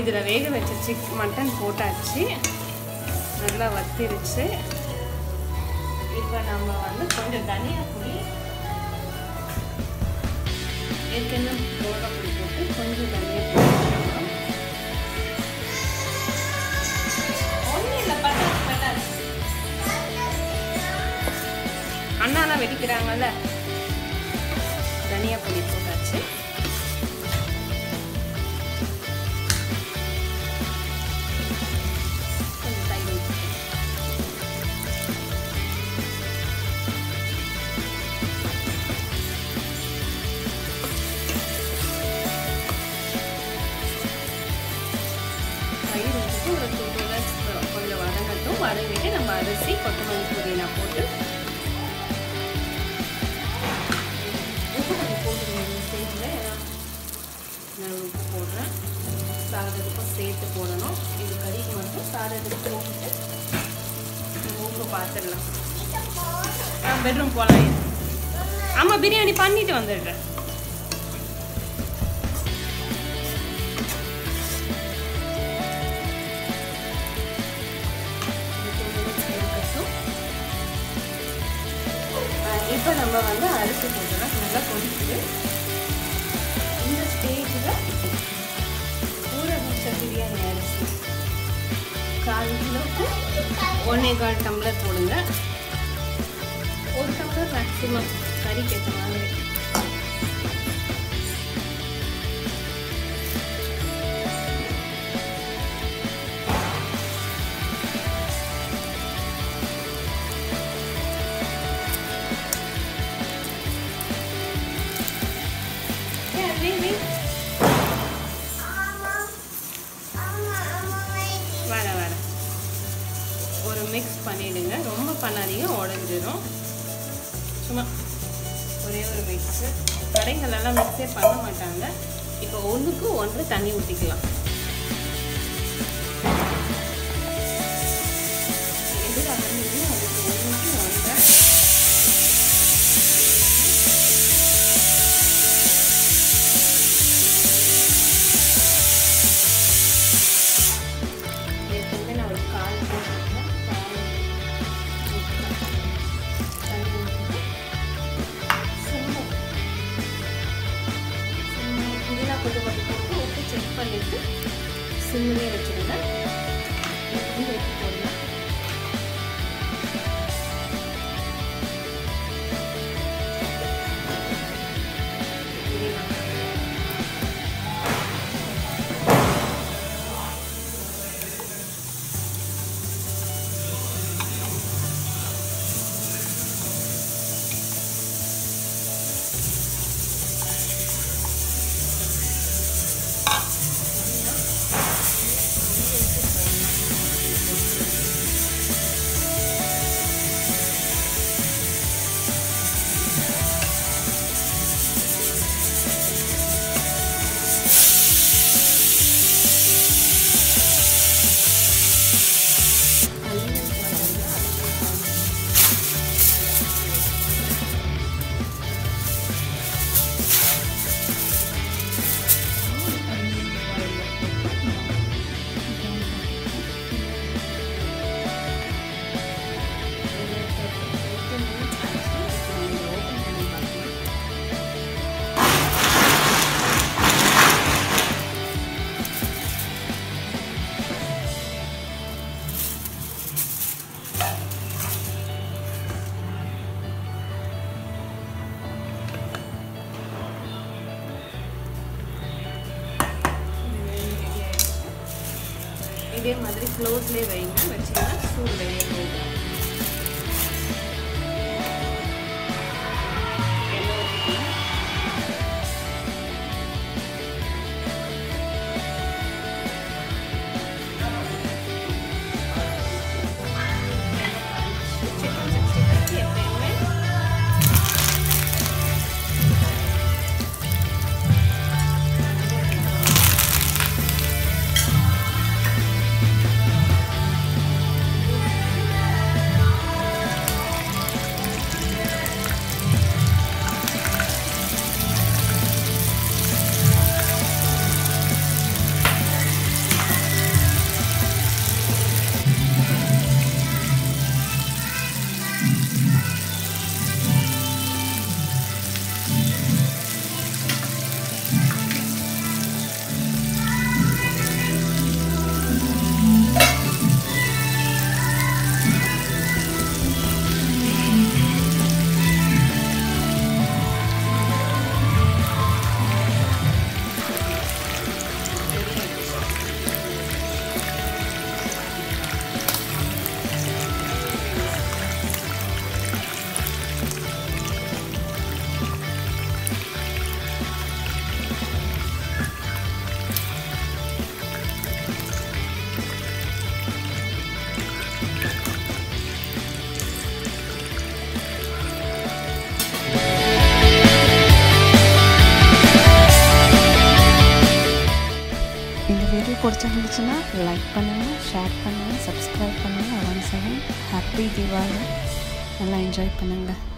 இதில் வேக வச்ச சிக் மட்டன் போட்டாச்சு நல்லா வத்திருச்சு இப்போ நம்ம வந்து கொஞ்சம் தனியா புளி ஏற்கனவே மிளகா பொடி போட்டு கொஞ்சம் தனியா புளி போட்டுக்கலாம். ஒண்ணும் இல்ல, பட்டாசு, பட்டாசு. அண்ணாலாம் வெடிக்கிறாங்கல்ல தனியா பொடி போட்டாச்சு கொஞ்சம் தயிர் ஊத்திக்கலாம். தயிர் ஊற்றிட்டு ஒரு டூ மினிட்ஸ் கொஞ்சம் வதங்கட்டும் வதங்கிட்டு நம்ம அரிசி கொத்தமல்லி புதினா போட்டு உப்பு கொஞ்சம் போட்டுருங்க இந்த ஸ்டேஜில் நான் உப்பு போடுறேன் சாதத்துக்கும் சேர்த்து போடணும் இது கறிக்கு மட்டும் சாதத்துக்கு போட்டுட்டு நம்ம உப்பு பார்த்துடலாம் ஆ பெட்ரூம் போகலாம் ஆமாம் பிரியாணி பண்ணிட்டு வந்துடுறேன் இப்போ நம்ம வந்து அரிசி போட்டுலாம் நல்லா கொதிக்குது இந்த ஸ்டேஜில் ஊற வச்ச பிரியாணி அரிசி கால் கிலோக்கு ஒன்றே கால் டம்ளர் போடுங்க ஒரு டம்ளர் மேக்ஸிமம் கறிக்கு ஏற்ற மாதிரி Yeah, wait, wait. வர வர ஒரு மிக்ஸ் பண்ணிடுங்க ரொம்ப பண்ணாதீங்க உடஞ்சிரும் சும்மா ஒரே ஒரு மிக்ஸு கடைங்களெல்லாம் மிக்ஸே பண்ண மாட்டாங்க இப்போ ஒன்றுக்கு ஒன்று தண்ணி ஊற்றிக்கலாம் எது அகர்ந்தது அதுக்கு ஒன்றுக்கு ஒன்றை ஏற்கனவே நான் ஒரு கால் போட்டிருக்கேன் கால் ஊத்திக்கலாம். தண்ணி ஊத்திட்டு சிம்மு. சிம்மு. புதினா கொத்தமல்லி போட்டு உப்பு செக் பண்ணிட்டு சிம்மிலே வச்சுருங்க இப்படி எடுத்து போடலாம் புதினா இதே மாதிரி க்ளோஸ்லேயே வைங்க வச்சிங்கன்னா சூடு வெளியே போகும் எண்ணெய் ஊத்திக்கணும். சிக்கன் சிக்ஸ்டி ஃபைவ்க்கு எப்பயுமே வீடியோ பிடிச்சிருந்துச்சுன்னா லைக் பண்ணுங்கள் ஷேர் பண்ணுங்கள் சப்ஸ்கிரைப் பண்ணுங்கள் ஒன் செவன் ஹாப்பி தீபாவளி நல்லா என்ஜாய் பண்ணுங்கள்